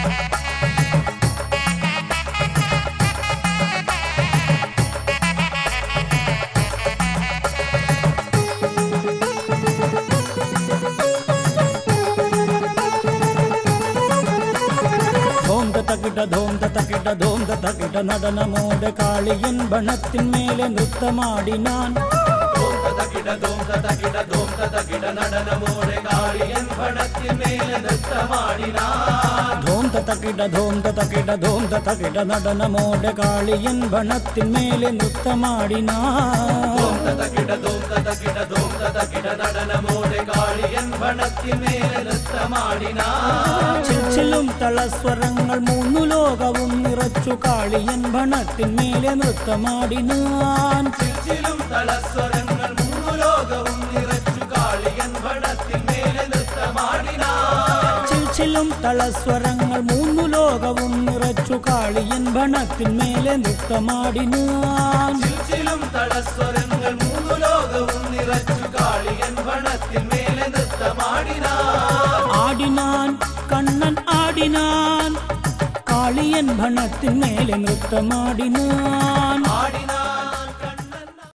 தோந்த தகிட தோந்த தகிட தோந்த தகிட நடனமோட காளியின் பணத்தின் மேலே நிறுத்தமாடினான் தோம் தகிட தோம் தகிட தோம் தகிட நடனமோடு காளியன் படத்தின் மேல நிறுத்தமாடினார் தோந்த தகிட தோந்த தகிட தோந்த தகிட நடனமோட காளியின் பணத்தின் மேலே நிறுத்தமாடினான் தோம் தகிட தோம் தகிட தோம் தகிட நடனமோடு காளியன் படத்தின் மேல நிறுத்தமாடினார் ചിൽച്ചിലും തളസ്വരങ്ങൾ മൂന്നു ലോകവും നിറച്ചു കാളിയൻ ഭണത്തിൻ മേലെ നൃത്തമാടിനാൻ ചിലും തളസ്വരങ്ങൾ മൂന്നു ലോകവും നിറച്ചു കാളിയൻ പടത്തിൻ മേലെ നൃത്തമാടിനാർ ചിൽച്ചിലും തളസ്വരങ്ങൾ മൂന്നു ലോകവും നിറച്ചു കാളിയൻ ഭണത്തിൻ മേലെ നൃത്തമാടിനാൻ ചിലും തളസ്വരങ്ങൾ മൂന്നു ലോകവും നിറച്ചു കാളിയൻ പടത്തിൻ മേലെ നൃത്തമാടിനാർ ആടിനാൻ കണ്ണൻ ആടിനാൻ കാളിയൻ ഭണത്തിൻ മേലെ നൃത്തമാടിനാൻ ആടിനാർ